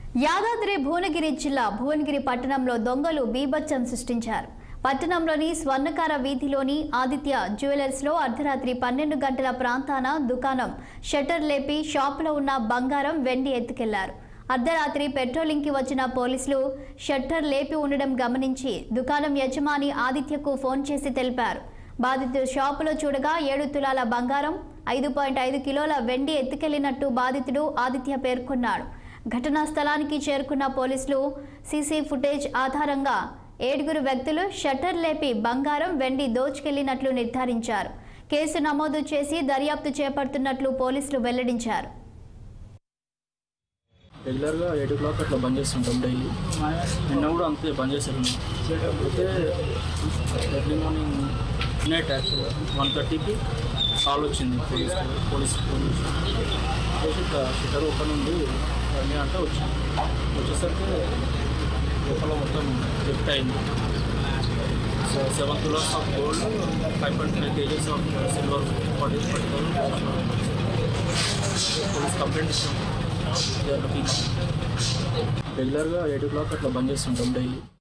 యాదాద్రి భువనగిరి జిల్లా భువనగిరి పట్టణంలో దొంగలు బీభత్సం సృష్టించారు పట్టణంలోని స్వర్ణకార వీధిలోని ఆదిత్య జ్యువెలర్స్ లో అర్ధరాత్రి పన్నెండు గంటల ప్రాంతాన దుకాణం షట్టర్ లేపి షాపులో ఉన్న బంగారం వెండి ఎత్తుకెళ్లారు అర్ధరాత్రి పెట్రోలింగ్ కి వచ్చిన పోలీసులు షట్టర్ లేపి ఉండడం గమనించి దుకాణం యజమాని ఆదిత్యకు ఫోన్ చేసి తెలిపారు బాధితుడు షాపులో చూడగా ఏడు తులాల బంగారం ఐదు పాయింట్ ఐదు కిలోల వెండి ఎత్తుకెళ్లినట్టు బాధితుడు ఆదిత్య పేర్కొన్నాడు ఘటనా స్థలానికి చేరుకున్న పోలీసులు సీసీ ఫుటేజ్ ఆధారంగా ఏడుగురు వ్యక్తులు షట్టర్ లేపి బంగారం వెండి దోచుకెళ్లినట్లు నిర్ధారించారు కేసు నమోదు చేసి దర్యాప్తు చేపడుతున్నట్లు పోలీసులు వెల్లడించారు రెగ్యులర్గా ఎయిట్ ఓ క్లాక్ అట్లా బంద్ చేస్తుంటాం డైలీ నిన్న కూడా అంతే బంద్ చేశారు అయితే ఎర్లీ మార్నింగ్ నైట్ యాక్చువల్గా వన్ థర్టీకి కాల్ వచ్చింది పోలీస్ పోలీస్ పోలీస్ చేసి ఇట్లా షట్టర్ ఓపెన్ ఉంది రండి అంటే వచ్చింది వచ్చేసరికి లోపల మొత్తం లిఫ్ట్ అయింది so seven kilos of gold five point five kgs of silver forty forty police complaint ఇస్తాం రెగ్యులర్గా ఎయిట్ ఓ క్లాక్ అట్లా బంద్ చేస్తుంటాం డైలీ